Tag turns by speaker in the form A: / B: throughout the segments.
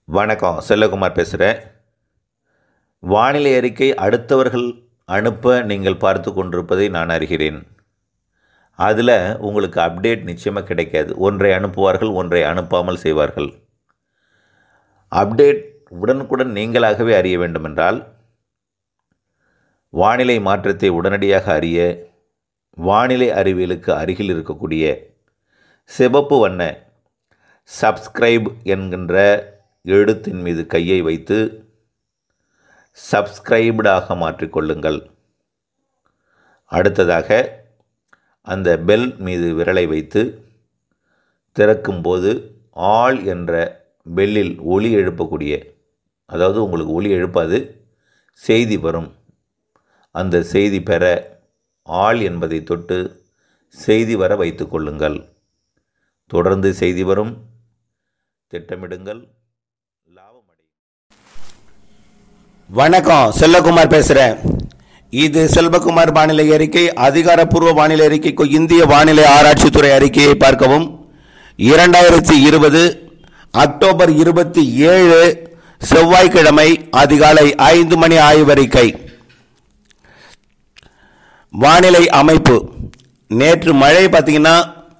A: வணக்கம் செல்லகுமார் பேசுகிறேன் வானிலை அறிக்கை அடுத்தவர்கள் அனுப்ப நீங்கள் பார்த்து கொண்டிருப்பதை நான் அறிகிறேன் அதில் உங்களுக்கு அப்டேட் நிச்சயமாக கிடைக்காது ஒன்றை அனுப்புவார்கள் ஒன்றை அனுப்பாமல் செய்வார்கள் அப்டேட் உடனுக்குடன் நீங்களாகவே அறிய வேண்டுமென்றால் வானிலை மாற்றத்தை உடனடியாக அறிய வானிலை அறிவியலுக்கு அருகில் இருக்கக்கூடிய சிவப்பு வண்ண சப்ஸ்கிரைப் என்கின்ற எழுத்தின் மீது கையை வைத்து சப்ஸ்கிரைப்டாக மாற்றிக்கொள்ளுங்கள் அடுத்ததாக அந்த பெல் மீது விரலை வைத்து திறக்கும்போது ஆல் என்ற பெல்லில் ஒலி எழுப்பக்கூடிய அதாவது உங்களுக்கு ஒலி எழுப்பாது செய்தி வரும் அந்த செய்தி பெற ஆள் என்பதை தொட்டு செய்தி வர வைத்து கொள்ளுங்கள் தொடர்ந்து செய்தி வரும் திட்டமிடுங்கள் லாபம் அடையும்
B: வணக்கம் செல்லகுமார் பேசுகிறேன் இது செல்வகுமார் வானிலை அறிக்கை அதிகாரப்பூர்வ வானிலை அறிக்கைக்கு இந்திய வானிலை ஆராய்ச்சித்துறை அறிக்கையை பார்க்கவும் இரண்டாயிரத்தி இருபது அக்டோபர் இருபத்தி ஏழு செவ்வாய்க்கிழமை அதிகாலை ஐந்து மணி ஆய்வறிக்கை வானிலை அமைப்பு நேற்று மழை பார்த்தீங்கன்னா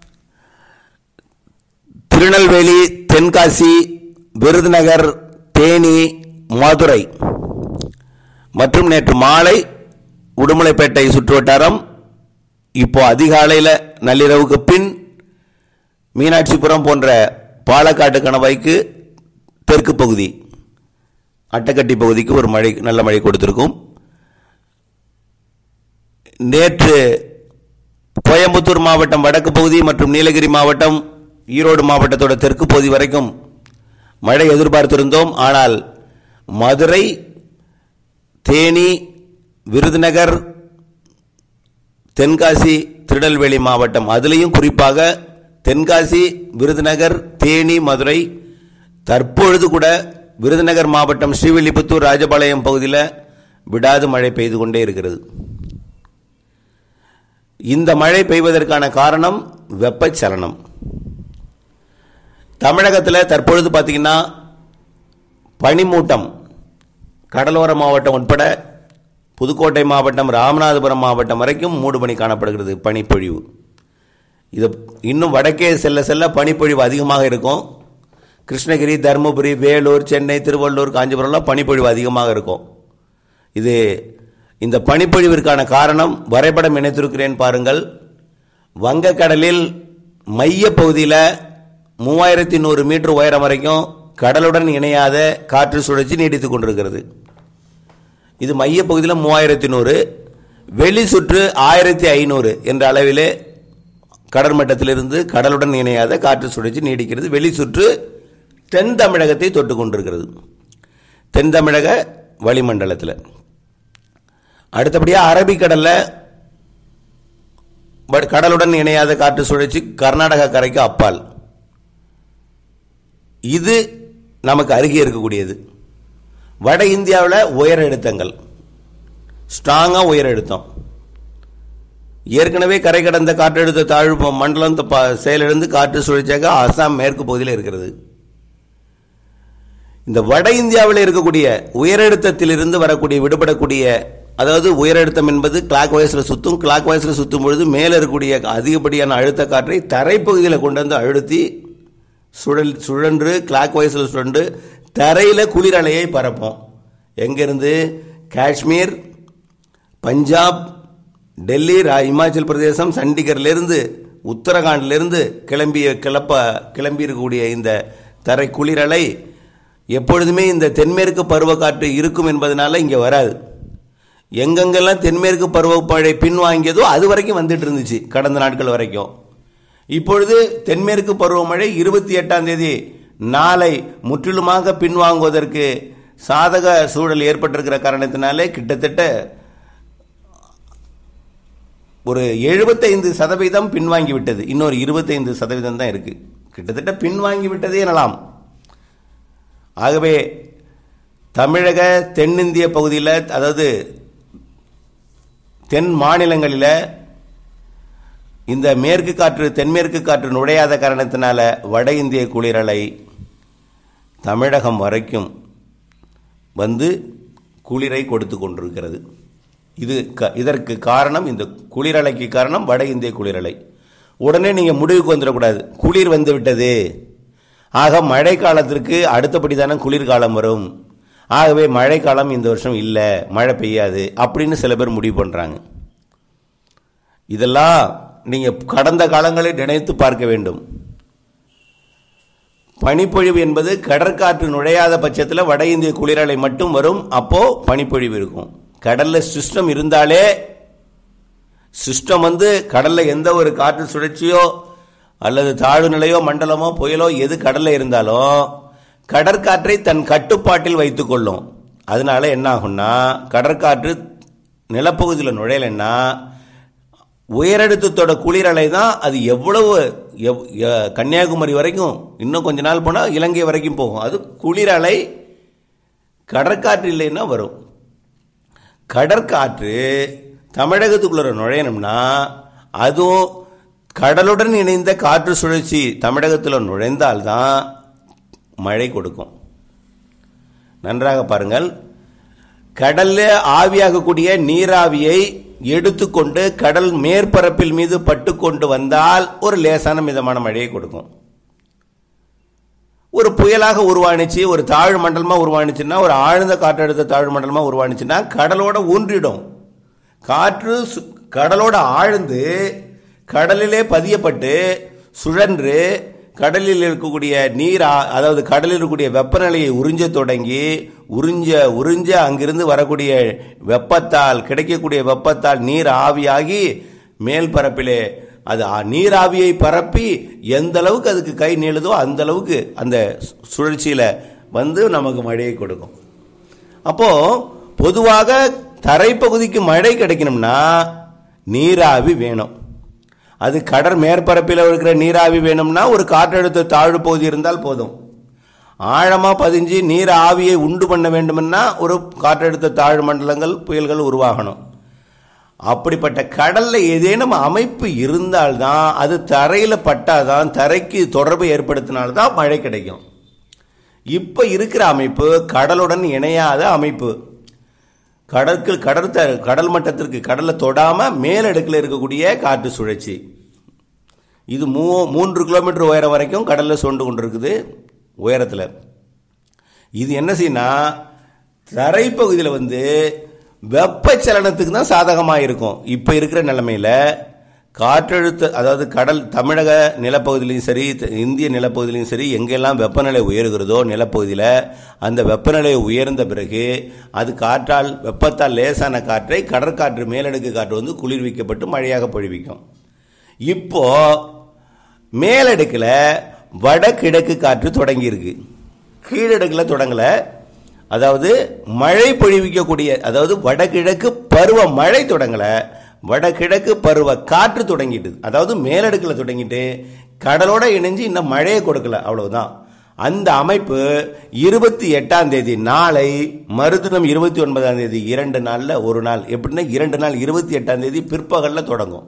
B: திருநெல்வேலி தென்காசி விருதுநகர் தேனி மதுரை மற்றும் நேற்று மாலை உடுமலைப்பேட்டை சுற்றுவட்டாரம் இப்போ அதிகாலையில் நள்ளிரவுக்கு பின் மீனாட்சிபுரம் போன்ற பாலக்காட்டு கணவாய்க்கு தெற்கு பகுதி அட்டக்கட்டி பகுதிக்கு ஒரு மழை நல்ல மழை கொடுத்திருக்கும் நேற்று கோயம்புத்தூர் மாவட்டம் வடக்கு பகுதி மற்றும் நீலகிரி மாவட்டம் ஈரோடு மாவட்டத்தோட தெற்கு பகுதி வரைக்கும் மழை எதிர்பார்த்திருந்தோம் ஆனால் மதுரை தேனி விருதுநகர் தென்காசி திருநெல்வேலி மாவட்டம் அதுலேயும் குறிப்பாக தென்காசி விருதுநகர் தேனி மதுரை தற்பொழுது கூட விருதுநகர் மாவட்டம் ஸ்ரீவில்லிபுத்தூர் ராஜபாளையம் பகுதியில் விடாது மழை பெய்து கொண்டே இருக்கிறது இந்த மழை பெய்வதற்கான காரணம் வெப்பச்சலனம் தமிழகத்தில் தற்பொழுது பார்த்தீங்கன்னா பனிமூட்டம் கடலோர மாவட்டம் உட்பட புதுக்கோட்டை மாவட்டம் ராமநாதபுரம் மாவட்டம் வரைக்கும் மூடுபனி காணப்படுகிறது பனிப்பொழிவு இது இன்னும் வடக்கே செல்ல செல்ல பனிப்பொழிவு அதிகமாக இருக்கும் கிருஷ்ணகிரி தருமபுரி வேலூர் சென்னை திருவள்ளூர் காஞ்சிபுரம்லாம் பனிப்பொழிவு அதிகமாக இருக்கும் இது இந்த பனிப்பொழிவிற்கான காரணம் வரைபடம் இணைத்திருக்கிறேன் பாருங்கள் வங்கக்கடலில் மைய பகுதியில் மூவாயிரத்தி நூறு மீட்டர் உயரம் வரைக்கும் கடலுடன் இணையாத காற்று சுழற்சி நீடித்துக் கொண்டிருக்கிறது இது மைய பகுதியில் மூவாயிரத்தி நூறு வெளி சுற்று ஆயிரத்தி ஐநூறு என்ற அளவிலே கடற்மட்டத்திலிருந்து கடலுடன் இணையாத காற்று சுழற்சி நீடிக்கிறது வெளி சுற்று தென் தமிழகத்தை தொட்டு கொண்டிருக்கிறது தென் தமிழக வளிமண்டலத்தில் அடுத்தபடியாக அரபிக்கடலில் பட் கடலுடன் இணையாத காற்று சுழற்சி கர்நாடக கரைக்கு அப்பால் இது நமக்கு அருகே இருக்கக்கூடியது வட இந்தியாவில் உயர் அழுத்தங்கள் ஸ்ட்ராங்காக உயர் அழுத்தம் ஏற்கனவே கரை கடந்த காற்றழுத்த தாழ்வு மண்டலம் த- ப- செயலிழந்து காற்று சுழற்சியாக அசாம் மேற்கு பகுதியில் இருக்கிறது இந்த வட இந்தியாவில் இருக்கக்கூடிய உயரழுத்தத்திலிருந்து வரக்கூடிய விடுபடக்கூடிய அதாவது உயரழுத்தம் என்பது கிளாக் வயசில் சுத்தும் கிளாக் வயசில் சுத்தும் பொழுது மேலே இருக்கக்கூடிய அதிகப்படியான அழுத்த காற்றை தரைப்பகுதியில் கொண்டு வந்து அழுத்தி சுழல் சுழன்று கிளாக் வயசில் சுழன்று தரையில் குளிரலையை பரப்போம் எங்கேருந்து காஷ்மீர் பஞ்சாப் டெல்லி ரா- இமாச்சல் பிரதேசம் சண்டிகர்லேருந்து உத்தரகாண்ட்லேருந்து கிளம்பிய கிளப்ப கிளம்பி இருக்கக்கூடிய இந்த தரை குளிரலை எப்பொழுதுமே இந்த தென்மேற்கு பருவக்காற்று இருக்கும் என்பதனால இங்கே வராது எங்கெங்கெல்லாம் தென்மேற்கு பருவமழை பின்வாங்கியதோ அது வரைக்கும் வந்துட்டு இருந்துச்சு கடந்த நாட்கள் வரைக்கும் இப்பொழுது தென்மேற்கு பருவமழை இருபத்தி எட்டாம் தேதி நாளை முற்றிலுமாக பின்வாங்குவதற்கு சாதக சூழல் ஏற்பட்டிருக்கிற காரணத்தினாலே கிட்டத்தட்ட ஒரு எழுபத்தைந்து சதவீதம் பின்வாங்கி விட்டது இன்னொரு இருபத்தைந்து சதவீதம் தான் இருக்கு கிட்டத்தட்ட பின்வாங்கி விட்டதே எனலாம் ஆகவே தமிழக தென்னிந்திய பகுதியில் அதாவது தென் மாநிலங்களில் இந்த மேற்கு காற்று தென்மேற்கு காற்று நுழையாத காரணத்தினால வட இந்திய குளிரலை தமிழகம் வரைக்கும் வந்து குளிரை கொடுத்து கொண்டிருக்கிறது இது க இதற்கு காரணம் இந்த குளிரலைக்கு காரணம் வட இந்திய குளிரலை உடனே நீங்கள் முடிவுக்கு வந்துடக்கூடாது குளிர் வந்து விட்டது ஆக மழை காலத்திற்கு அடுத்தபடி தானே குளிர்காலம் வரும் ஆகவே மழைக்காலம் இந்த வருஷம் இல்லை மழை பெய்யாது அப்படின்னு சில பேர் முடிவு பண்ணுறாங்க இதெல்லாம் நீங்கள் கடந்த காலங்களை நினைத்து பார்க்க வேண்டும் பனிப்பொழிவு என்பது கடற்காற்று நுழையாத பட்சத்தில் வட இந்திய குளிரலை மட்டும் வரும் அப்போ பனிப்பொழிவு இருக்கும் கடல்ல சிஸ்டம் இருந்தாலே சிஸ்டம் வந்து கடல்ல எந்த ஒரு காற்று சுழற்சியோ அல்லது தாழ்வு நிலையோ மண்டலமோ புயலோ எது கடல்ல இருந்தாலும் கடற்காற்றை தன் கட்டுப்பாட்டில் வைத்துக் கொள்ளும் அதனால என்ன ஆகும்னா கடற்காற்று நிலப்பகுதியில் நுழையலைன்னா உயரழுத்தத்தோட குளிரலை தான் அது எவ்வளவு எவ்- எ- கன்னியாகுமரி வரைக்கும் இன்னும் கொஞ்ச நாள் போனால் இலங்கை வரைக்கும் போகும் அது குளிரலை கடற்காற்று இல்லைன்னா வரும் கடற்காற்று தமிழகத்துக்குள்ள நுழையணும்னா அதுவும் கடலுடன் இணைந்த காற்று சுழற்சி தமிழகத்தில் நுழைந்தால்தான் மழை கொடுக்கும் நன்றாக பாருங்கள் கடல்ல ஆவியாகக்கூடிய நீராவியை எடுத்துக்கொண்டு கடல் மேற்பரப்பில் மீது பட்டுக்கொண்டு வந்தால் ஒரு லேசான மிதமான மழையை கொடுக்கும் ஒரு புயலாக உருவானுச்சு ஒரு தாழ்வு மண்டலமா உருவானுச்சுன்னா ஒரு ஆழ்ந்த காற்றழுத்த தாழ்வு மண்டலமா உருவானுச்சுன்னா கடலோட ஊன்றிடும் காற்று சு- கடலோட ஆழ்ந்து கடலிலே பதியப்பட்டு சுழன்று கடலில் இருக்கக்கூடிய நீர் ஆ- அதாவது கடலில் இருக்கக்கூடிய வெப்பநிலையை உறிஞ்ச தொடங்கி உறிஞ்ச உறிஞ்ச அங்கிருந்து வரக்கூடிய வெப்பத்தால் கிடைக்கக்கூடிய வெப்பத்தால் நீர் ஆவியாகி மேல் பரப்பிலே அது ஆ- நீராவியை பரப்பி எந்த அளவுக்கு அதுக்கு கை நீளுதோ அந்த அளவுக்கு அந்த சு- சுழற்சியில வந்து நமக்கு மழையை கொடுக்கும் அப்போ பொதுவாக தரைப்பகுதிக்கு மழை கிடைக்கணும்னா நீராவி வேணும் அது கடல் மேற்பரப்பில் இருக்கிற நீராவி வேணும்னா ஒரு காற்றழுத்த தாழ்வு பகுதி இருந்தால் போதும் ஆழமா பதிஞ்சு நீர் ஆவியை உண்டு பண்ண வேண்டும்னா ஒரு காற்றழுத்த தாழ்வு மண்டலங்கள் புயல்கள் உருவாகணும் அப்படிப்பட்ட கடல்ல ஏதேனும் அமைப்பு இருந்தால்தான் அது தரையில பட்டாதான் தரைக்கு தொடர்பு ஏற்படுத்தினால்தான் மழை கிடைக்கும் இப்ப இருக்கிற அமைப்பு கடலுடன் இணையாத அமைப்பு கடலுக்கு கடற்த கடல் மட்டத்திற்கு கடலை தொடாம மேலடுக்கில் இருக்கக்கூடிய காற்று சுழற்சி இது மூ மூன்று கிலோமீட்டர் உயரம் வரைக்கும் கடல்ல சுண்டு கொண்டிருக்குது உயரத்தில் இது என்ன செய்யனா தரைப்பகுதியில் வந்து வெப்பச்சலனத்துக்கு தான் சாதகமாக இருக்கும் இப்போ இருக்கிற நிலைமையில காற்றழுத்த அதாவது கடல் தமிழக நிலப்பகுதியிலையும் சரி த- இந்திய நிலப்பகுதியிலையும் சரி எங்கெல்லாம் வெப்பநிலை உயர்கிறதோ நிலப்பகுதியில் அந்த வெப்பநிலை உயர்ந்த பிறகு அது காற்றால் வெப்பத்தால் லேசான காற்றை கடற்காற்று மேலடுக்கு காற்று வந்து குளிர்விக்கப்பட்டு மழையாக பொழிவிக்கும் இப்போ மேலடுக்கில் வடகிழக்கு காற்று தொடங்கி இருக்கு கீழடுக்கில் தொடங்கல அதாவது மழை பொழிவிக்கக்கூடிய அதாவது வடகிழக்கு பருவ மழை தொடங்கல வடகிழக்கு பருவ காற்று தொடங்கிட்டு அதாவது மேலடுக்கில் தொடங்கிட்டு கடலோட இணைஞ்சு இன்னும் மழையை கொடுக்கல அவ்வளவுதான் அந்த அமைப்பு இருபத்தி எட்டாம் தேதி நாளை மறுதினம் இருபத்தி ஒன்பதாம் தேதி இரண்டு நாள்ல ஒரு நாள் எப்படின்னா இரண்டு நாள் இருபத்தி எட்டாம் தேதி பிற்பகல்ல தொடங்கும்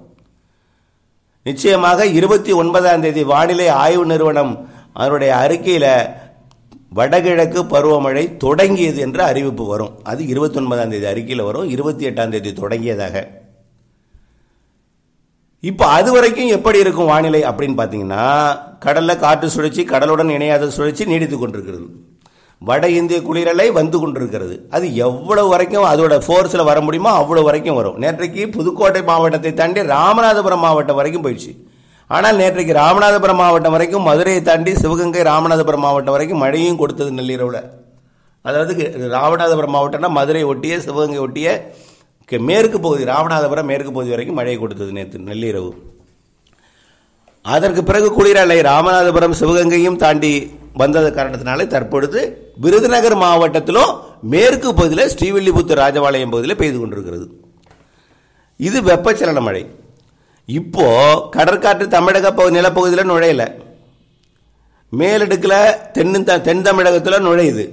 B: நிச்சயமாக இருபத்தி ஒன்பதாம் தேதி வானிலை ஆய்வு நிறுவனம் அதனுடைய அறிக்கையில வடகிழக்கு பருவமழை தொடங்கியது என்ற அறிவிப்பு வரும் அது இருபத்தி ஒன்பதாம் தேதி அறிக்கையில் வரும் இருபத்தி எட்டாம் தேதி தொடங்கியதாக இப்போ அது வரைக்கும் எப்படி இருக்கும் வானிலை அப்படின்னு பார்த்தீங்கன்னா கடல்ல காற்று சுழற்சி கடலுடன் இணையாத சுழற்சி நீடித்து கொண்டிருக்கிறது வட இந்திய குளிரலை வந்து கொண்டிருக்கிறது அது எவ்வளவு வரைக்கும் அதோட ஃபோர்ஸில் வர முடியுமோ அவ்வளவு வரைக்கும் வரும் நேற்றைக்கு புதுக்கோட்டை மாவட்டத்தை தாண்டி ராமநாதபுரம் மாவட்டம் வரைக்கும் போயிடுச்சு ஆனால் நேற்றைக்கு ராமநாதபுரம் மாவட்டம் வரைக்கும் மதுரையை தாண்டி சிவகங்கை ராமநாதபுரம் மாவட்டம் வரைக்கும் மழையும் கொடுத்தது நள்ளிரவில் அதாவது ராமநாதபுரம் மாவட்டம்னா மதுரை ஒட்டிய சிவகங்கை ஒட்டிய கே- மேற்கு பகுதி ராமநாதபுரம் மேற்கு பகுதி வரைக்கும் மழை கொடுத்தது நேற்று நள்ளிரவு அதற்கு பிறகு குளிரலை ராமநாதபுரம் சிவகங்கையும் தாண்டி வந்தது காரணத்தினாலே தற்பொழுது விருதுநகர் மாவட்டத்திலும் மேற்கு பகுதியில் ஸ்ரீவில்லிபுத்தூர் ராஜபாளையம் பகுதியில் பெய்து கொண்டிருக்கிறது இது வெப்பச்சலன மழை இப்போ கடற்காற்று தமிழக பகு- நிலப்பகுதியில் நுழையல மேலடுக்கில் தென் தென் தமிழகத்தில் நுழையுது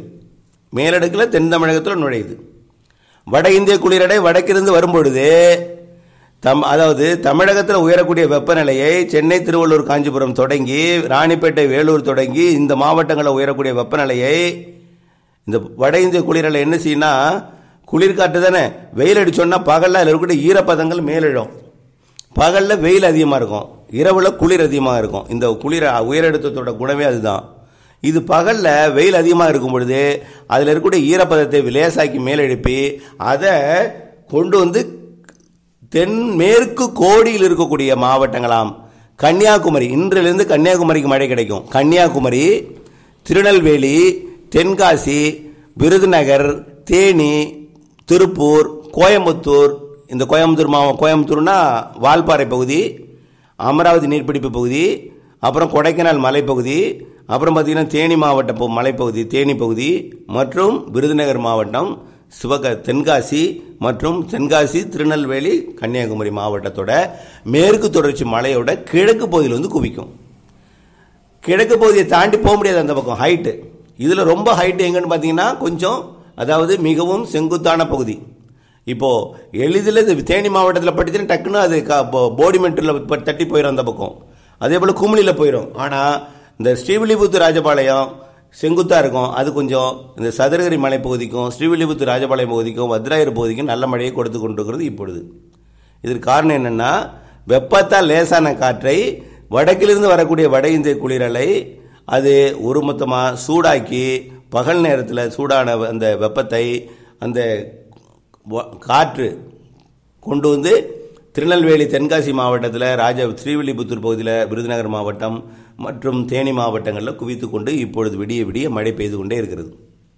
B: மேலடுக்கில் தென் தமிழகத்தில் நுழையுது வட இந்திய குளிரடை வடக்கிருந்து வரும்பொழுது தம் அதாவது தமிழகத்தில் உயரக்கூடிய வெப்பநிலையை சென்னை திருவள்ளூர் காஞ்சிபுரம் தொடங்கி ராணிப்பேட்டை வேலூர் தொடங்கி இந்த மாவட்டங்களில் உயரக்கூடிய வெப்பநிலையை இந்த வட இந்திய குளிரலை என்ன செய்யும்னா குளிர் காட்டு தானே வெயில் அடிச்சோன்னா பகலில் அதில் இருக்கக்கூடிய ஈரப்பதங்கள் மேலிடும் பகலில் வெயில் அதிகமாக இருக்கும் இரவில் குளிர் அதிகமாக இருக்கும் இந்த குளிர் உயரழுத்தத்தோட குணமே அதுதான் இது பகலில் வெயில் அதிகமாக இருக்கும் பொழுது அதில் இருக்கக்கூடிய ஈரப்பதத்தை லேசாக்கி மேலெழுப்பி அதை கொண்டு வந்து தென்மேற்கு கோடியில் இருக்கக்கூடிய மாவட்டங்களாம் கன்னியாகுமரி இன்றிலிருந்து கன்னியாகுமரிக்கு மழை கிடைக்கும் கன்னியாகுமரி திருநெல்வேலி தென்காசி விருதுநகர் தேனி திருப்பூர் கோயம்புத்தூர் இந்த கோயம்புத்தூர் மாவ கோயம்புத்தூர்னா வால்பாறை பகுதி அமராவதி நீர்பிடிப்பு பகுதி அப்புறம் கொடைக்கானல் மலைப்பகுதி அப்புறம் பார்த்தீங்கன்னா தேனி மாவட்ட பகு- மலைப்பகுதி தேனி பகுதி மற்றும் விருதுநகர் மாவட்டம் சிவக தென்காசி மற்றும் தென்காசி திருநெல்வேலி கன்னியாகுமரி மாவட்டத்தோட மேற்கு தொடர்ச்சி மலையோட கிழக்கு பகுதியில் வந்து குவிக்கும் கிழக்கு பகுதியை தாண்டி போக முடியாது அந்த பக்கம் ஹைட்டு இதில் ரொம்ப ஹைட்டு எங்கன்னு பார்த்தீங்கன்னா கொஞ்சம் அதாவது மிகவும் செங்குத்தான பகுதி இப்போ எளிதில் இது தேனி மாவட்டத்தில் படிச்சுன்னா டக்குன்னு அது க- போ- போடிமெட்டில் தட்டி போயிடும் அந்த பக்கம் அதே போல் குமிழியில் போயிடும் ஆனால் இந்த ஸ்ரீவில்லிபுத்தூர் ராஜபாளையம் செங்குத்தாக இருக்கும் அது கொஞ்சம் இந்த சதுரகிரி மலைப்பகுதிக்கும் ஸ்ரீவில்லிபுத்தூர் ராஜபாளையம் பகுதிக்கும் வத்ராயர் பகுதிக்கும் நல்ல மழையை கொடுத்து கொண்டிருக்கிறது இப்பொழுது இதற்கு காரணம் என்னன்னா வெப்பத்தால் லேசான காற்றை வடக்கிலிருந்து வரக்கூடிய வட இந்திய குளிரலை அது ஒருமொத்தமாக சூடாக்கி பகல் நேரத்தில் சூடான அந்த வெப்பத்தை அந்த வ- காற்று கொண்டு வந்து திருநெல்வேலி தென்காசி மாவட்டத்தில் ராஜ ஸ்ரீவில்லிபுத்தூர் பகுதியில் விருதுநகர் மாவட்டம் மற்றும் தேனி மாவட்டங்களில் குவித்து கொண்டு இப்பொழுது விடிய விடிய மழை பெய்து கொண்டே இருக்கிறது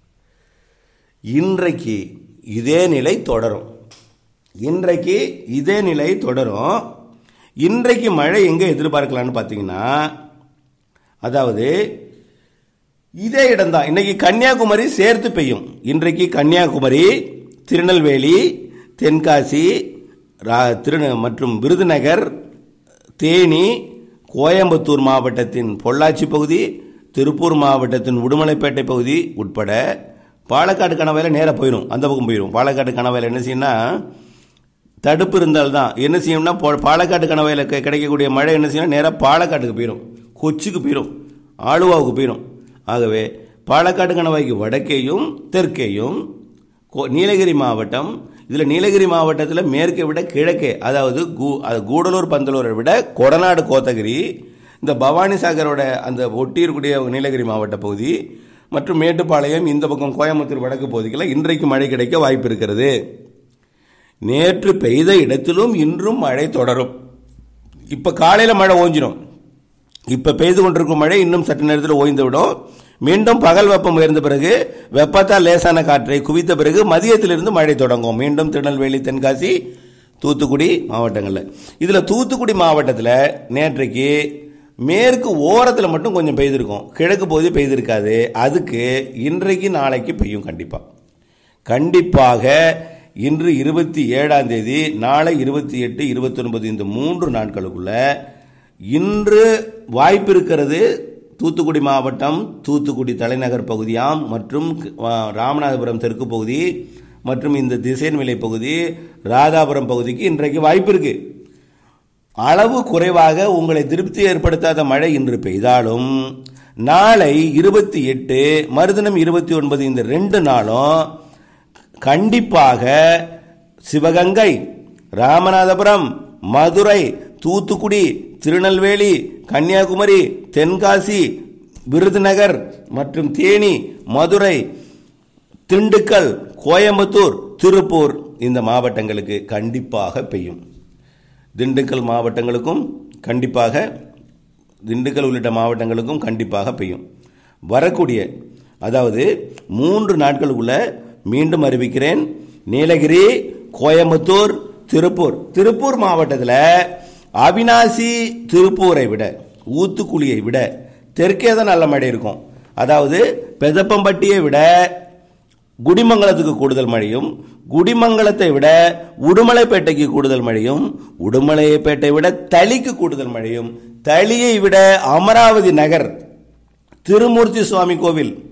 B: இன்றைக்கு இதே நிலை தொடரும் இன்றைக்கு இதே நிலை தொடரும் இன்றைக்கு மழை எங்கே எதிர்பார்க்கலாம்னு பார்த்தீங்கன்னா அதாவது இதே இடம்தான் இன்னைக்கு கன்னியாகுமரி சேர்த்து பெய்யும் இன்றைக்கு கன்னியாகுமரி திருநெல்வேலி தென்காசி ரா- திரு மற்றும் விருதுநகர் தேனி கோயம்புத்தூர் மாவட்டத்தின் பொள்ளாச்சி பகுதி திருப்பூர் மாவட்டத்தின் உடுமலைப்பேட்டை பகுதி உட்பட பாலக்காடு கணவாயில் நேராக போயிடும் அந்த பக்கம் போயிடும் பாலக்காடு கணவாயில் என்ன செய்யணும்னா தடுப்பு இருந்தால்தான் என்ன செய்யும்னா போ- பாலக்காடு கணவாயில் கி- கிடைக்கக்கூடிய மழை என்ன செய்யணும் நேராக பாலக்காட்டுக்கு போயிடும் கொச்சிக்கு போயிடும் ஆலுவாவுக்கு போயிடும் ஆகவே பாலக்காடு கணவாய்க்கு வடக்கேயும் தெற்கேயும் கோ- நீலகிரி மாவட்டம் இதில் நீலகிரி மாவட்டத்தில் மேற்கை விட கிழக்கே அதாவது கூ- அது கூடலூர் பந்தலூரை விட கொடநாடு கோத்தகிரி இந்த பவானி சாகரோட அந்த ஒட்டி இருக்கக்கூடிய நீலகிரி மாவட்ட பகுதி மற்றும் மேட்டுப்பாளையம் இந்த பக்கம் கோயம்புத்தூர் வடக்கு பகுதிகளில் இன்றைக்கு மழை கிடைக்க வாய்ப்பு இருக்கிறது நேற்று பெய்த இடத்திலும் இன்றும் மழை தொடரும் இப்ப காலையில மழை ஓஞ்சிடும் இப்ப பெய்து கொண்டிருக்கும் மழை இன்னும் சற்று நேரத்தில் ஓய்ந்து விடும் மீண்டும் பகல் வெப்பம் உயர்ந்த பிறகு வெப்பத்தால் லேசான காற்றை குவித்த பிறகு மதியத்திலிருந்து மழை தொடங்கும் மீண்டும் திருநெல்வேலி தென்காசி தூத்துக்குடி மாவட்டங்களில் இதுல தூத்துக்குடி மாவட்டத்தில் நேற்றைக்கு மேற்கு ஓரத்தில் மட்டும் கொஞ்சம் பெய்திருக்கும் கிழக்கு பகுதி பெய்திருக்காது அதுக்கு இன்றைக்கு நாளைக்கு பெய்யும் கண்டிப்பா கண்டிப்பாக இன்று இருபத்தி ஏழாம் தேதி நாளை இருபத்தி எட்டு இருபத்தி ஒன்பது இந்த மூன்று நாட்களுக்குள்ள இன்று வாய்ப்பு இருக்கிறது தூத்துக்குடி மாவட்டம் தூத்துக்குடி தலைநகர் பகுதியாம் மற்றும் ஆ, ராமநாதபுரம் தெற்கு பகுதி மற்றும் இந்த திசைன்விலை பகுதி ராதாபுரம் பகுதிக்கு இன்றைக்கு வாய்ப்பு இருக்கு அளவு குறைவாக உங்களை திருப்தி ஏற்படுத்தாத மழை இன்று பெய்தாலும் நாளை இருபத்தி எட்டு மறுதினம் இருபத்தி ஒன்பது இந்த ரெண்டு நாளும் கண்டிப்பாக சிவகங்கை ராமநாதபுரம் மதுரை தூத்துக்குடி திருநெல்வேலி கன்னியாகுமரி தென்காசி விருதுநகர் மற்றும் தேனி மதுரை திண்டுக்கல் கோயம்புத்தூர் திருப்பூர் இந்த மாவட்டங்களுக்கு கண்டிப்பாக பெய்யும் திண்டுக்கல் மாவட்டங்களுக்கும் கண்டிப்பாக திண்டுக்கல் உள்ளிட்ட மாவட்டங்களுக்கும் கண்டிப்பாக பெய்யும் வரக்கூடிய அதாவது மூன்று நாட்களுக்குள்ள மீண்டும் அறிவிக்கிறேன் நீலகிரி கோயம்புத்தூர் திருப்பூர் திருப்பூர் மாவட்டத்தில் அவினாசி திருப்பூரை விட ஊத்துக்குளியை விட தெற்கே தான் நல்ல மழை இருக்கும் அதாவது பெதப்பம்பட்டியை விட குடிமங்கலத்துக்கு கூடுதல் மழையும் குடிமங்கலத்தை விட உடுமலைப்பேட்டைக்கு கூடுதல் மழையும் உடுமலைப்பேட்டை விட தளிக்கு கூடுதல் மழையும் தளியை விட அமராவதி நகர் திருமூர்த்தி சுவாமி கோவில்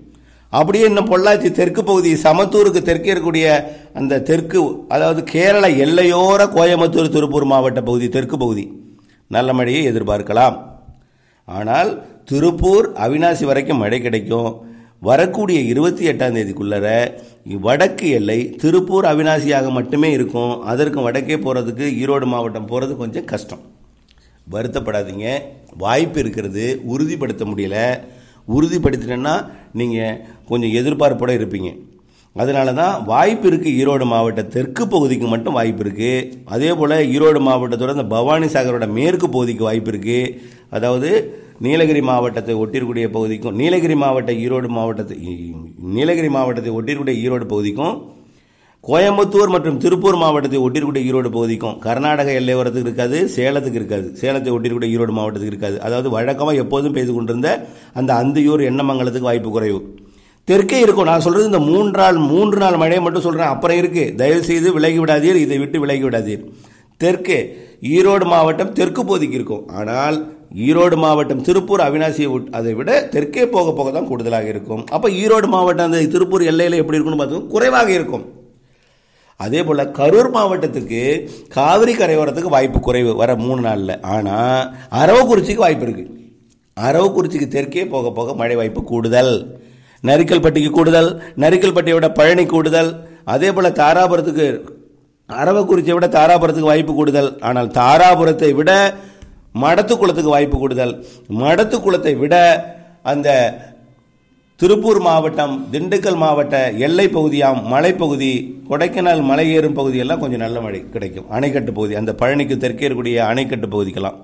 B: அப்படியே இன்னும் பொள்ளாச்சி தெற்கு பகுதி சமத்தூருக்கு தெற்கே இருக்கக்கூடிய அந்த தெற்கு அதாவது கேரள எல்லையோர கோயம்புத்தூர் திருப்பூர் மாவட்ட பகுதி தெற்கு பகுதி நல்ல மழையை எதிர்பார்க்கலாம் ஆனால் திருப்பூர் அவினாசி வரைக்கும் மழை கிடைக்கும் வரக்கூடிய இருபத்தி எட்டாம் தேதிக்குள்ளர வடக்கு எல்லை திருப்பூர் அவினாசியாக மட்டுமே இருக்கும் அதற்கு வடக்கே போகிறதுக்கு ஈரோடு மாவட்டம் போகிறது கொஞ்சம் கஷ்டம் வருத்தப்படாதீங்க வாய்ப்பு இருக்கிறது உறுதிப்படுத்த முடியல உறுதிப்படுத்தினா நீங்கள் கொஞ்சம் எதிர்பார்ப்போட இருப்பீங்க அதனால தான் வாய்ப்பு இருக்குது ஈரோடு மாவட்ட தெற்கு பகுதிக்கு மட்டும் வாய்ப்பு இருக்குது அதே போல் ஈரோடு மாவட்டத்தோட இந்த பவானி சாகரோட மேற்கு பகுதிக்கு வாய்ப்பு இருக்குது அதாவது நீலகிரி மாவட்டத்தை ஒட்டியிருக்கூடிய பகுதிக்கும் நீலகிரி மாவட்ட ஈரோடு மாவட்டத்தை நீலகிரி மாவட்டத்தை ஒட்டியிருக்கூடிய ஈரோடு பகுதிக்கும் கோயம்புத்தூர் மற்றும் திருப்பூர் மாவட்டத்தை ஒட்டியிருக்கூடிய ஈரோடு பகுதிக்கும் கர்நாடக எல்லையோரத்துக்கு இருக்காது சேலத்துக்கு இருக்காது சேலத்தை ஒட்டியிருக்கூடிய ஈரோடு மாவட்டத்துக்கு இருக்காது அதாவது வழக்கமாக எப்போதும் பெய்து கொண்டிருந்த அந்த அந்தியூர் எண்ணமங்கலத்துக்கு வாய்ப்பு குறைவு தெற்கே இருக்கும் நான் சொல்றது இந்த மூன்று நாள் மூன்று நாள் மழையை மட்டும் சொல்றேன் அப்புறம் இருக்கு தயவு செய்து விலகி விடாதீர் இதை விட்டு விலகி விடாதீர் தெற்கே ஈரோடு மாவட்டம் தெற்கு பகுதிக்கு இருக்கும் ஆனால் ஈரோடு மாவட்டம் திருப்பூர் அவினாசியை விட்- அதை விட தெற்கே போக போக தான் கூடுதலாக இருக்கும் அப்போ ஈரோடு மாவட்டம் அந்த திருப்பூர் எல்லையில் எப்படி இருக்கும்னு பார்த்தோம் குறைவாக இருக்கும் அதே போல் கரூர் மாவட்டத்துக்கு காவிரி கரையோரத்துக்கு வாய்ப்பு குறைவு வர மூணு நாளில் ஆனால் அரவக்குறிச்சிக்கு வாய்ப்பு இருக்கு அரவக்குறிச்சிக்கு தெற்கே போக போக மழை வாய்ப்பு கூடுதல் நரிக்கல்பட்டிக்கு கூடுதல் நரிக்கல்பட்டியை விட பழனி கூடுதல் அதே போல் தாராபுரத்துக்கு அரவக்குறிச்சியை விட தாராபுரத்துக்கு வாய்ப்பு கூடுதல் ஆனால் தாராபுரத்தை விட மடத்துக்குளத்துக்கு வாய்ப்பு கூடுதல் மடத்துக்குளத்தை விட அந்த திருப்பூர் மாவட்டம் திண்டுக்கல் மாவட்ட எல்லை பகுதியாம் மலைப்பகுதி கொடைக்கானல் மலை ஏறும் பகுதியெல்லாம் கொஞ்சம் நல்ல மழை கிடைக்கும் அணைக்கட்டு பகுதி அந்த பழனிக்கு தெற்கே இருக்கக்கூடிய அணைக்கட்டு பகுதிக்கெல்லாம்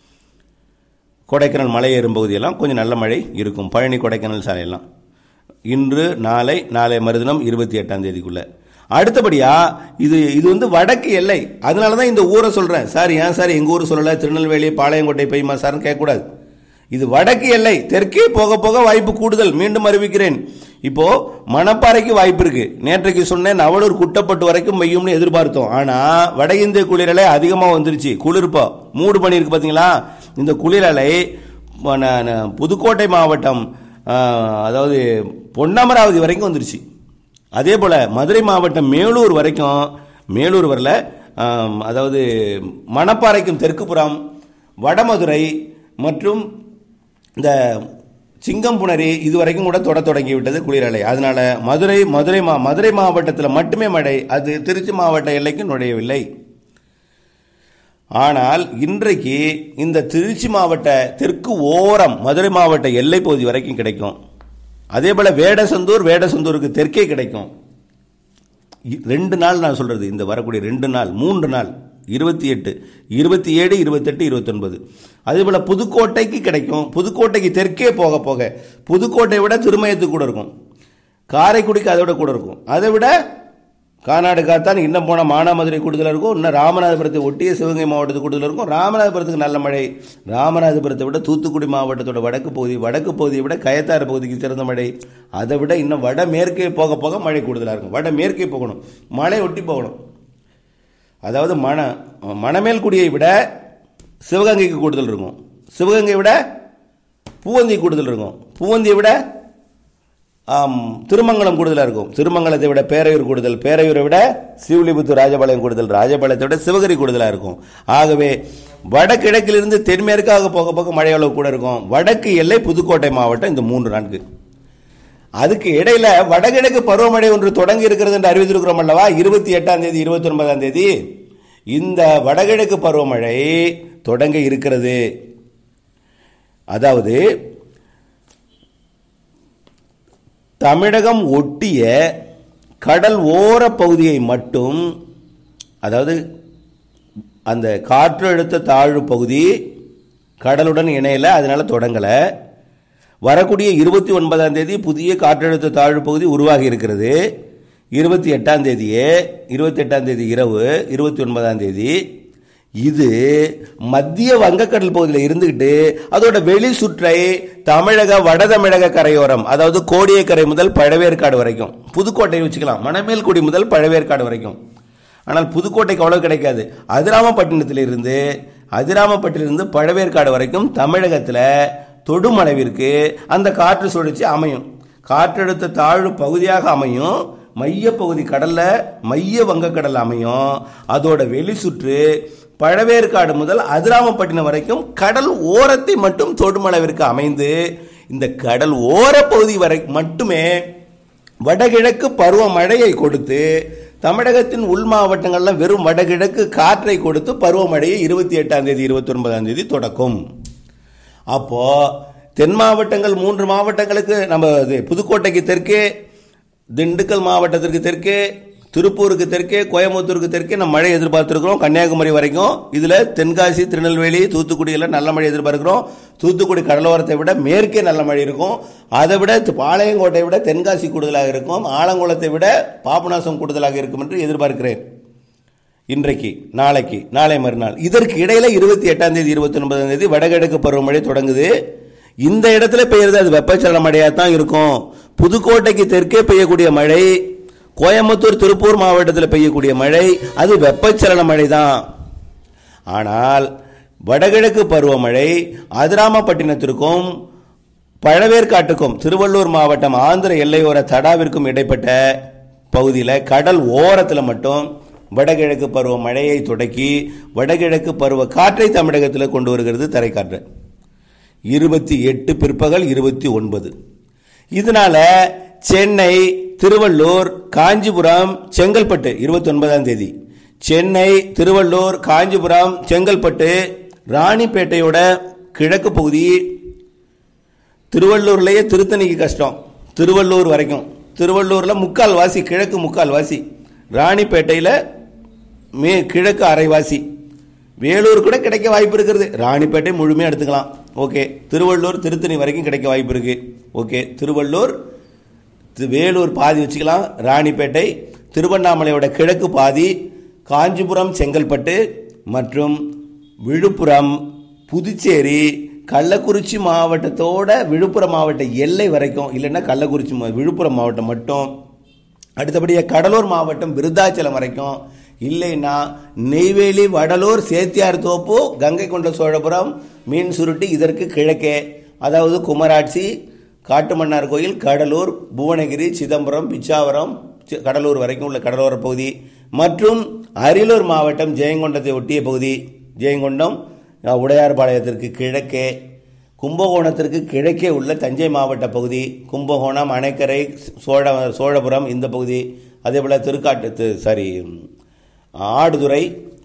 B: கொடைக்கானல் மலை ஏறும் பகுதியெல்லாம் கொஞ்சம் நல்ல மழை இருக்கும் பழனி கொடைக்கானல் சாலையெல்லாம் இன்று நாளை நாளை மறுதினம் இருபத்தி எட்டாம் தேதிக்குள்ள அடுத்தபடியா இது இது வந்து வடக்கு எல்லை அதனால தான் இந்த ஊரை சொல்றேன் சார் ஏன் சார் எங்க ஊர் சொல்லல திருநெல்வேலி பாளையங்கோட்டை பெய்யுமா சார்னு கேட்கக்கூடாது இது வடக்கு எல்லை தெற்கே போக போக வாய்ப்பு கூடுதல் மீண்டும் அறிவிக்கிறேன் இப்போ மணப்பாறைக்கு வாய்ப்பு இருக்கு நேற்றைக்கு சொன்னேன் நவலூர் குட்டப்பட்டு வரைக்கும் பெய்யும்னு எதிர்பார்த்தோம் ஆனா வட இந்திய குளிரலை அதிகமாக வந்துருச்சு குளிர்ப்போ மூடு பண்ணியிருக்கு பாத்தீங்களா இந்த குளிரலை ம- ந- ந- புதுக்கோட்டை மாவட்டம் ஆ, அதாவது பொன்னமராவதி வரைக்கும் வந்துருச்சு அதே போல் மதுரை மாவட்டம் மேலூர் வரைக்கும் மேலூர் வரல ஆம், அதாவது மணப்பாறைக்கும் தெற்குப்புறம் வடமதுரை மற்றும் இந்த சிங்கம்புணரி இது வரைக்கும் கூட தொட தொடங்கி விட்டது குளிரலை அதனால மதுரை மதுரை மா மதுரை மாவட்டத்தில் மட்டுமே மழை அது திருச்சி மாவட்ட எல்லைக்கு நுழையவில்லை ஆனால் இன்றைக்கு இந்த திருச்சி மாவட்ட தெற்கு ஓரம் மதுரை மாவட்ட எல்லை பகுதி வரைக்கும் கிடைக்கும் அதே போல வேடசந்தூர் வேடசந்தூருக்கு தெற்கே கிடைக்கும் இ- ரெண்டு நாள் நான் சொல்றது இந்த வரக்கூடிய ரெண்டு நாள் மூன்று நாள் இருபத்தி எட்டு இருபத்தி ஏழு இருபத்தெட்டு இருபத்தொன்பது அதே போல புதுக்கோட்டைக்கு கிடைக்கும் புதுக்கோட்டைக்கு தெற்கே போக போக புதுக்கோட்டை விட திருமயத்துக்கு கூட இருக்கும் காரைக்குடிக்கு அதை விட கூட இருக்கும் அதை விட கானாடு காத்தான் இன்னும் போன மானாமதுரை கூடுதலாக இருக்கும் இன்னும் ராமநாதபுரத்தை ஒட்டிய சிவகங்கை மாவட்டத்துக்கு கூடுதலாக இருக்கும் ராமநாதபுரத்துக்கு நல்ல மழை ராமநாதபுரத்தை விட தூத்துக்குடி மாவட்டத்தோட வடக்கு பகுதி வடக்கு பகுதியை விட கயத்தாறு பகுதிக்கு சிறந்த மழை அதை விட இன்னும் வட மேற்கே போக போக மழை கூடுதலாக இருக்கும் வட மேற்கே போகணும் மழை ஒட்டி போகணும் அதாவது மண மணமேல்குடியை விட சிவகங்கைக்கு கூடுதல் இருக்கும் சிவகங்கை விட பூவந்தி கூடுதல் இருக்கும் பூவந்தியை விட ஆம், திருமங்கலம் கூடுதலாக இருக்கும் திருமங்கலத்தை விட பேரையூர் கூடுதல் பேரையூரை விட சிவலிபுத்தூர் ராஜபாளையம் கூடுதல் ராஜபாளையத்தை விட சிவகிரி கூடுதலாக இருக்கும் ஆகவே வடகிழக்கிலிருந்து தென்மேற்காக போக போக மழை அளவு கூட இருக்கும் வடக்கு எல்லை புதுக்கோட்டை மாவட்டம் இந்த மூன்று நான்கு அதுக்கு இடையில வடகிழக்கு பருவமழை ஒன்று தொடங்கி இருக்கிறது என்று அறிவித்திருக்கிறோம் அல்லவா இருபத்தி எட்டாம் தேதி இருபத்தி ஒன்பதாம் தேதி இந்த வடகிழக்கு பருவமழை தொடங்க இருக்கிறது அதாவது தமிழகம் ஒட்டிய கடல் ஓர பகுதியை மட்டும் அதாவது அந்த காற்றழுத்த தாழ்வு பகுதி கடலுடன் இணையல அதனால தொடங்கலை வரக்கூடிய இருபத்தி ஒன்பதாம் தேதி புதிய காற்றழுத்த தாழ்வு பகுதி உருவாகி இருக்கிறது இருபத்தி எட்டாம் தேதியே இருபத்தி எட்டாம் தேதி இரவு இருபத்தி ஒன்பதாம் தேதி இது மத்திய வங்கக்கடல் பகுதியில் இருந்துகிட்டு அதோட வெளி சுற்றை தமிழக வட தமிழக கரையோரம் அதாவது கோடியக்கரை முதல் பழவேற்காடு வரைக்கும் புதுக்கோட்டை வச்சுக்கலாம் மணமேல்குடி முதல் பழவேற்காடு வரைக்கும் ஆனால் புதுக்கோட்டைக்கு அவ்வளவு கிடைக்காது அதிராமப்பட்டினத்திலிருந்து அதிராமப்பட்டிலிருந்து பழவேற்காடு வரைக்கும் தமிழகத்தில் தொடும் அளவிற்கு அந்த காற்று சுழற்சி அமையும் காற்றழுத்த தாழ்வு பகுதியாக அமையும் மைய பகுதி கடல்ல மைய வங்கக்கடல் அமையும் அதோட வெளி சுற்று பழவேற்காடு முதல் அதிராமப்பட்டினம் வரைக்கும் கடல் ஓரத்தை மட்டும் தொடும் அளவிற்கு அமைந்து இந்த கடல் ஓர பகுதி வரை மட்டுமே வடகிழக்கு பருவமழையை கொடுத்து தமிழகத்தின் உள் மாவட்டங்கள்ல வெறும் வடகிழக்கு காற்றை கொடுத்து பருவமழையை இருபத்தி எட்டாம் தேதி இருபத்தி ஒன்பதாம் தேதி தொடக்கும் அப்போ தென் மாவட்டங்கள் மூன்று மாவட்டங்களுக்கு நம்ம இது புதுக்கோட்டைக்கு தெற்கே திண்டுக்கல் மாவட்டத்திற்கு தெற்கே திருப்பூருக்கு தெற்கே கோயம்புத்தூருக்கு தெற்கே நம்ம மழை எதிர்பார்த்துருக்கிறோம் கன்னியாகுமரி வரைக்கும் இதில் தென்காசி திருநெல்வேலி தூத்துக்குடியில் நல்ல மழை எதிர்பார்க்கிறோம் தூத்துக்குடி கடலோரத்தை விட மேற்கே நல்ல மழை இருக்கும் அதை விட பாளையங்கோட்டை விட தென்காசி கூடுதலாக இருக்கும் ஆலங்குளத்தை விட பாபநாசம் கூடுதலாக இருக்கும் என்று எதிர்பார்க்கிறேன் இன்றைக்கு நாளைக்கு நாளை மறுநாள் இதற்கு இடையில இருபத்தி எட்டாம் தேதி இருபத்தி ஒன்பதாம் தேதி வடகிழக்கு பருவமழை தொடங்குது இந்த இடத்துல பெய்யறது அது வெப்பச்சலன மழையாக தான் இருக்கும் புதுக்கோட்டைக்கு தெற்கே பெய்யக்கூடிய மழை கோயம்புத்தூர் திருப்பூர் மாவட்டத்தில் பெய்யக்கூடிய மழை அது வெப்பச்சலன மழை தான் ஆனால் வடகிழக்கு பருவமழை அதிராமப்பட்டினத்திற்கும் பழவேற்காட்டுக்கும் திருவள்ளூர் மாவட்டம் ஆந்திர எல்லையோர தடாவிற்கும் இடைப்பட்ட பகுதியில் கடல் ஓரத்தில் மட்டும் வடகிழக்கு பருவ மழையை தொடக்கி வடகிழக்கு பருவ காற்றை தமிழகத்தில் கொண்டு வருகிறது தரைக்காற்று இருபத்தி எட்டு பிற்பகல் இருபத்தி ஒன்பது இதனால சென்னை திருவள்ளூர் காஞ்சிபுரம் செங்கல்பட்டு இருபத்தி ஒன்பதாம் தேதி சென்னை திருவள்ளூர் காஞ்சிபுரம் செங்கல்பட்டு ராணிப்பேட்டையோட கிழக்கு பகுதி திருவள்ளூர்லயே திருத்தணிக்கு கஷ்டம் திருவள்ளூர் வரைக்கும் திருவள்ளூர்ல முக்கால் வாசி கிழக்கு முக்கால் வாசி ராணிப்பேட்டையில் மே கிழக்கு அரைவாசி வேலூர் கூட கிடைக்க வாய்ப்பு இருக்கிறது ராணிப்பேட்டை முழுமையாக எடுத்துக்கலாம் ஓகே திருவள்ளூர் திருத்தணி வரைக்கும் கிடைக்க வாய்ப்பு இருக்கு ஓகே திருவள்ளூர் தி- வேலூர் பாதி வச்சுக்கலாம் ராணிப்பேட்டை திருவண்ணாமலையோட கிழக்கு பாதி காஞ்சிபுரம் செங்கல்பட்டு மற்றும் விழுப்புரம் புதுச்சேரி கள்ளக்குறிச்சி மாவட்டத்தோட விழுப்புரம் மாவட்ட எல்லை வரைக்கும் இல்லைன்னா கள்ளக்குறிச்சி மா- விழுப்புரம் மாவட்டம் மட்டும் அடுத்தபடியாக கடலூர் மாவட்டம் விருத்தாச்சலம் வரைக்கும் இல்லைன்னா நெய்வேலி வடலூர் சேத்தியார் தோப்பு கங்கை கொண்ட சோழபுரம் மீன் சுருட்டி இதற்கு கிழக்கே அதாவது குமராட்சி காட்டுமன்னார் கோயில் கடலூர் புவனகிரி சிதம்பரம் பிச்சாவரம் சி- கடலூர் வரைக்கும் உள்ள கடலோர பகுதி மற்றும் அரியலூர் மாவட்டம் ஜெயங்கொண்டத்தை ஒட்டிய பகுதி ஜெயங்கொண்டம் அஹ், உடையார்பாளையத்திற்கு கிழக்கே கும்பகோணத்திற்கு கிழக்கே உள்ள தஞ்சை மாவட்ட பகுதி கும்பகோணம் அணைக்கரை சோழ சோழபுரம் இந்த பகுதி அதே போல் திருக்காட்டு தி- சாரி ஆடுதுறை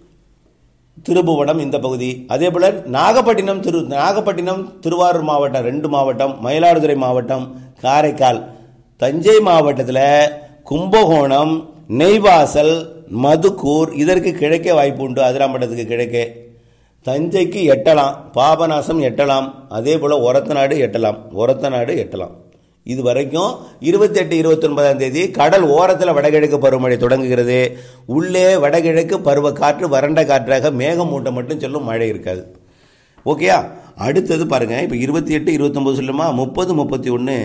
B: திருபுவனம் இந்த பகுதி அதே போல நாகப்பட்டினம் திரு நாகப்பட்டினம் திருவாரூர் மாவட்டம் ரெண்டு மாவட்டம் மயிலாடுதுறை மாவட்டம் காரைக்கால் தஞ்சை மாவட்டத்தில் கும்பகோணம் நெய்வாசல் மதுக்கூர் இதற்கு கிழக்கே வாய்ப்பு உண்டு அதிராம்பட்டத்துக்கு கிழக்கே தஞ்சைக்கு எட்டலாம் பாபநாசம் எட்டலாம் அதே போல ஒரத்தநாடு எட்டலாம் ஒரத்தநாடு எட்டலாம் இது வரைக்கும் இருபத்தெட்டு இருபத்தி ஒன்பதாம் தேதி கடல் ஓரத்தில் வடகிழக்கு பருவமழை தொடங்குகிறது உள்ளே வடகிழக்கு பருவ காற்று வறண்ட காற்றாக மேகமூட்டம் மட்டும் செல்லும் மழை இருக்காது ஓகேயா அடுத்தது பாருங்க இப்போ இருபத்தி எட்டு இருபத்தொம்பது சொல்லுமா முப்பது முப்பத்தி ஒன்று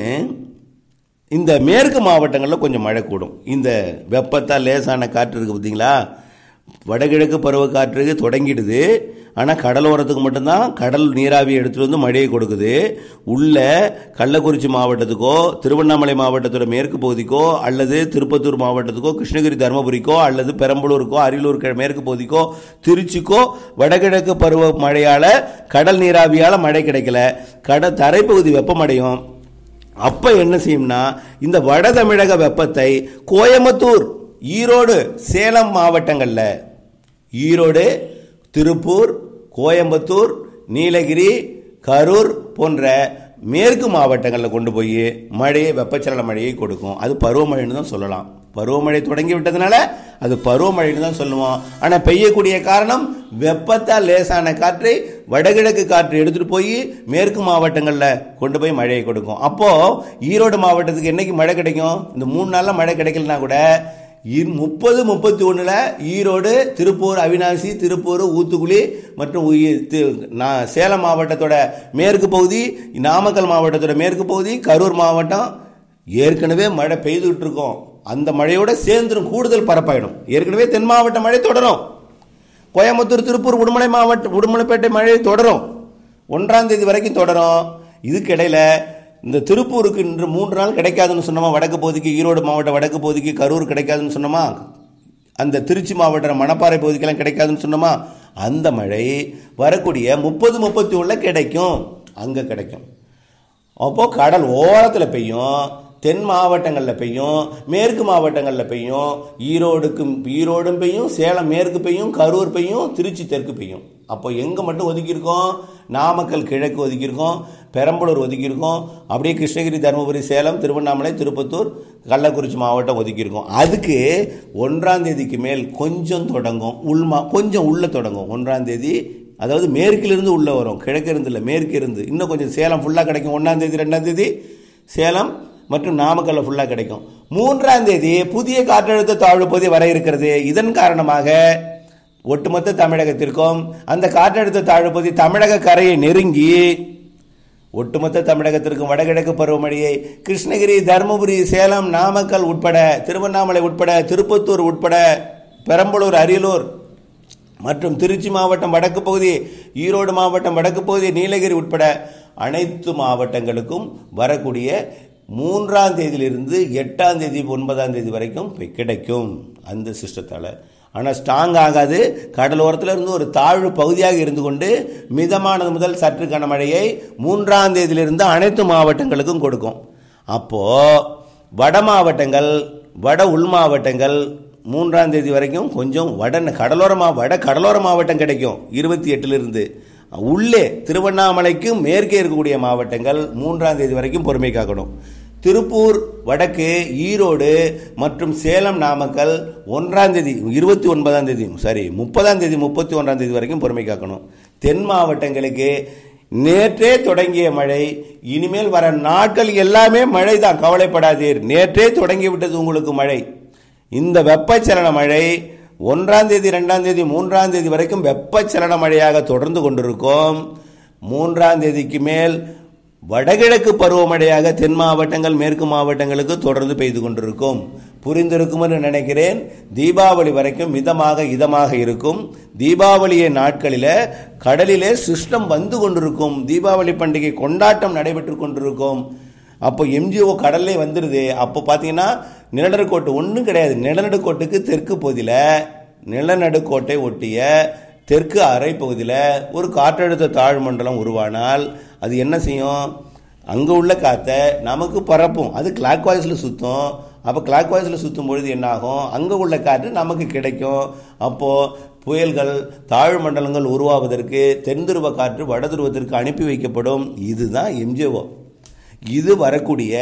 B: இந்த மேற்கு மாவட்டங்களில் கொஞ்சம் மழை கூடும் இந்த வெப்பத்தால் லேசான காற்று இருக்குது பார்த்தீங்களா வடகிழக்கு பருவ காற்று தொடங்கிடுது ஆனால் கடலோரத்துக்கு மட்டும்தான் கடல் நீராவி எடுத்துகிட்டு வந்து மழையை கொடுக்குது உள்ள கள்ளக்குறிச்சி மாவட்டத்துக்கோ திருவண்ணாமலை மாவட்டத்தோட மேற்கு பகுதிக்கோ அல்லது திருப்பத்தூர் மாவட்டத்துக்கோ கிருஷ்ணகிரி தருமபுரிக்கோ அல்லது பெரம்பலூருக்கோ அரியலூர் கி- மேற்கு பகுதிக்கோ திருச்சிக்கோ வடகிழக்கு பருவ மழையால் கடல் நீராவியால் மழை கிடைக்கல கட தரைப்பகுதி வெப்பமடையும் அப்ப என்ன செய்யும்னா இந்த வட தமிழக வெப்பத்தை கோயம்புத்தூர் ஈரோடு சேலம் மாவட்டங்கள்ல ஈரோடு திருப்பூர் கோயம்புத்தூர் நீலகிரி கரூர் போன்ற மேற்கு மாவட்டங்களில் கொண்டு போய் மழையை வெப்பச்சலன மழையை கொடுக்கும் அது பருவமழைன்னு தான் சொல்லலாம் பருவமழை தொடங்கி விட்டதுனால அது பருவமழைன்னு தான் சொல்லுவோம் ஆனால் பெய்யக்கூடிய காரணம் வெப்பத்தால் லேசான காற்றை வடகிழக்கு காற்று எடுத்துட்டு போய் மேற்கு மாவட்டங்களில் கொண்டு போய் மழையை கொடுக்கும் அப்போ ஈரோடு மாவட்டத்துக்கு என்னைக்கு மழை கிடைக்கும் இந்த மூணு நாள்ல மழை கிடைக்கலனா கூட இரு- முப்பது முப்பத்தி ஒண்ணுல ஈரோடு திருப்பூர் அவினாசி திருப்பூர் ஊத்துக்குளி மற்றும் உயி- தி- நா- சேலம் மாவட்டத்தோட மேற்கு பகுதி நாமக்கல் மாவட்டத்தோட மேற்கு பகுதி கரூர் மாவட்டம் ஏற்கனவே மழை பெய்துகிட்டு இருக்கும் அந்த மழையோட சேர்ந்துரும் கூடுதல் பரப்பாயிடும் ஏற்கனவே தென் மாவட்ட மழை தொடரும் கோயம்புத்தூர் திருப்பூர் உடுமலை மாவட்ட உடுமலைப்பேட்டை மழை தொடரும் ஒன்றாம் தேதி வரைக்கும் தொடரும் இதுக்கு இடையில இந்த திருப்பூருக்கு இன்று மூன்று நாள் கிடைக்காதுன்னு சொன்னோமா வடக்கு பகுதிக்கு ஈரோடு மாவட்ட வடக்கு பகுதிக்கு கரூர் கிடைக்காதுன்னு சொன்னோமா அந்த திருச்சி மாவட்ட மணப்பாறை பகுதிக்கெல்லாம் கிடைக்காதுன்னு சொன்னோமா அந்த மழை வரக்கூடிய முப்பது முப்பத்தி ஒன்றுல கிடைக்கும் அங்கே கிடைக்கும் அப்போ கடல் ஓரத்தில் பெய்யும் தென் மாவட்டங்களில் பெய்யும் மேற்கு மாவட்டங்களில் பெய்யும் ஈரோடுக்கும் ஈரோடும் பெய்யும் சேலம் மேற்கு பெய்யும் கரூர் பெய்யும் திருச்சி தெற்கு பெய்யும் அப்போ எங்கே மட்டும் ஒதுக்கியிருக்கோம் நாமக்கல் கிழக்கு ஒதுக்கியிருக்கோம் பெரம்பலூர் ஒதுக்கியிருக்கோம் அப்படியே கிருஷ்ணகிரி தருமபுரி சேலம் திருவண்ணாமலை திருப்பத்தூர் கள்ளக்குறிச்சி மாவட்டம் ஒதுக்கியிருக்கோம் அதுக்கு ஒன்றாம் தேதிக்கு மேல் கொஞ்சம் தொடங்கும் உள்மா கொஞ்சம் உள்ள தொடங்கும் ஒன்றாம் தேதி அதாவது மேற்கிலிருந்து உள்ள வரும் கிழக்கு இருந்து இல்லை மேற்கு இருந்து இன்னும் கொஞ்சம் சேலம் ஃபுல்லாக கிடைக்கும் ஒன்றாம் தேதி ரெண்டாம் தேதி சேலம் மற்றும் நாமக்கல்ல ஃபுல்லாக கிடைக்கும் மூன்றாம் தேதி புதிய காற்றழுத்த தாழ்வு பகுதி வர இருக்கிறது இதன் காரணமாக ஒட்டுமொத்த தமிழகத்திற்கும் அந்த காற்றழுத்த தாழ்வு பகுதி தமிழக கரையை நெருங்கி ஒட்டுமொத்த தமிழகத்திற்கும் வடகிழக்கு பருவமழையை கிருஷ்ணகிரி தருமபுரி சேலம் நாமக்கல் உட்பட திருவண்ணாமலை உட்பட திருப்பத்தூர் உட்பட பெரம்பலூர் அரியலூர் மற்றும் திருச்சி மாவட்டம் வடக்கு பகுதி ஈரோடு மாவட்டம் வடக்கு பகுதி நீலகிரி உட்பட அனைத்து மாவட்டங்களுக்கும் வரக்கூடிய மூன்றாம் தேதியிலிருந்து எட்டாம் தேதி ஒன்பதாம் தேதி வரைக்கும் பெ- கிடைக்கும் அந்த சிஸ்டத்தால் ஆனால் ஸ்ட்ராங் ஆகாது கடலோரத்தில் இருந்து ஒரு தாழ்வு பகுதியாக இருந்து கொண்டு மிதமானது முதல் சற்று கனமழையை மூன்றாம் தேதியிலிருந்து அனைத்து மாவட்டங்களுக்கும் கொடுக்கும் அப்போது வட மாவட்டங்கள் வட உள் மாவட்டங்கள் மூன்றாம் தேதி வரைக்கும் கொஞ்சம் வட கடலோர மா வட கடலோர மாவட்டம் கிடைக்கும் இருபத்தி எட்டிலிருந்து உள்ளே திருவண்ணாமலைக்கும் மேற்கே இருக்கக்கூடிய மாவட்டங்கள் மூன்றாம் தேதி வரைக்கும் பொறுமை காக்கணும் திருப்பூர் வடக்கு ஈரோடு மற்றும் சேலம் நாமக்கல் ஒன்றாம் தேதி இருபத்தி ஒன்பதாம் தேதி சாரி முப்பதாம் தேதி முப்பத்தி ஒன்றாம் தேதி வரைக்கும் பொறுமை காக்கணும் தென் மாவட்டங்களுக்கு நேற்றே தொடங்கிய மழை இனிமேல் வர நாட்கள் எல்லாமே மழை தான் கவலைப்படாதீர் நேற்றே தொடங்கி விட்டது உங்களுக்கு மழை இந்த வெப்பச்சலன மழை ஒன்றாம் தேதி ரெண்டாம் தேதி மூன்றாம் தேதி வரைக்கும் வெப்பச்சலன மழையாக தொடர்ந்து கொண்டிருக்கும் மூன்றாம் தேதிக்கு மேல் வடகிழக்கு பருவமழையாக தென் மாவட்டங்கள் மேற்கு மாவட்டங்களுக்கு தொடர்ந்து பெய்து கொண்டிருக்கும் புரிந்திருக்கும் என்று நினைக்கிறேன் தீபாவளி வரைக்கும் மிதமாக இதமாக இருக்கும் தீபாவளிய நாட்களில் கடலிலே சிஸ்டம் வந்து கொண்டிருக்கும் தீபாவளி பண்டிகை கொண்டாட்டம் நடைபெற்று கொண்டிருக்கும் அப்போ எம்ஜிஓ கடல்லே வந்துடுது அப்போ பார்த்தீங்கன்னா நிலநடுக்கோட்டு ஒன்றும் கிடையாது நிலநடுக்கோட்டுக்கு தெற்கு பகுதியில் நிலநடுக்கோட்டை ஒட்டிய தெற்கு அரை பகுதியில் ஒரு காற்றழுத்த தாழ்மண்டலம் உருவானால் அது என்ன செய்யும் அங்கே உள்ள காற்றை நமக்கு பரப்பும் அது கிளாக் வாய்ஸில் சுற்றும் அப்போ கிளாக் வாய்ஸில் சுற்றும் பொழுது என்னாகும் அங்கே உள்ள காற்று நமக்கு கிடைக்கும் அப்போது புயல்கள் தாழ்மண்டலங்கள் உருவாவதற்கு தென் துருவ காற்று வட துருவத்திற்கு அனுப்பி வைக்கப்படும் இதுதான் எம்ஜிஓ இது வரக்கூடிய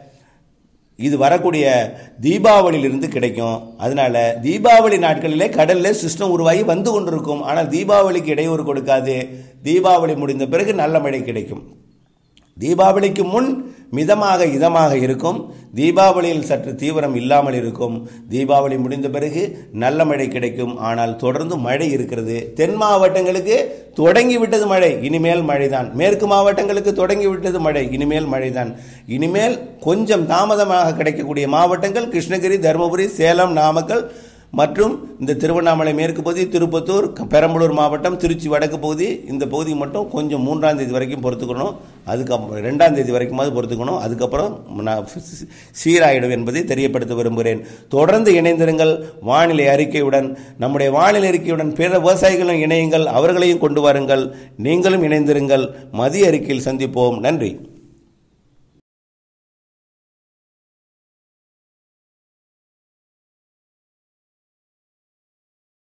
B: இது வரக்கூடிய தீபாவளியிலிருந்து கிடைக்கும் அதனால தீபாவளி நாட்களிலே கடல்ல சிஸ்டம் உருவாகி வந்து கொண்டிருக்கும் ஆனால் தீபாவளிக்கு இடையூறு கொடுக்காது தீபாவளி முடிந்த பிறகு நல்ல மழை கிடைக்கும் தீபாவளிக்கு முன் மிதமாக இதமாக இருக்கும் தீபாவளியில் சற்று தீவிரம் இல்லாமல் இருக்கும் தீபாவளி முடிந்த பிறகு நல்ல மழை கிடைக்கும் ஆனால் தொடர்ந்து மழை இருக்கிறது தென் மாவட்டங்களுக்கு தொடங்கி விட்டது மழை இனிமேல் மழைதான் மேற்கு மாவட்டங்களுக்கு தொடங்கி விட்டது மழை இனிமேல் மழைதான் இனிமேல் கொஞ்சம் தாமதமாக கிடைக்கக்கூடிய மாவட்டங்கள் கிருஷ்ணகிரி தருமபுரி சேலம் நாமக்கல் மற்றும் இந்த திருவண்ணாமலை மேற்கு பகுதி திருப்பத்தூர் க- பெரம்பலூர் மாவட்டம் திருச்சி வடக்கு பகுதி இந்த பகுதி மட்டும் கொஞ்சம் மூன்றாம் தேதி வரைக்கும் பொறுத்துக்கணும் அதுக்கப்புறம் ரெண்டாம் தேதி வரைக்குமாவது பொறுத்துக்கணும் அதுக்கப்புறம் நான் சி- சீராயிடும் என்பதை தெரியப்படுத்த விரும்புகிறேன் தொடர்ந்து இணைந்திருங்கள் வானிலை அறிக்கையுடன் நம்முடைய வானிலை அறிக்கையுடன் பிற விவசாயிகளும் இணையுங்கள் அவர்களையும் கொண்டு வாருங்கள் நீங்களும் இணைந்திருங்கள் மதிய அறிக்கையில் சந்திப்போம் நன்றி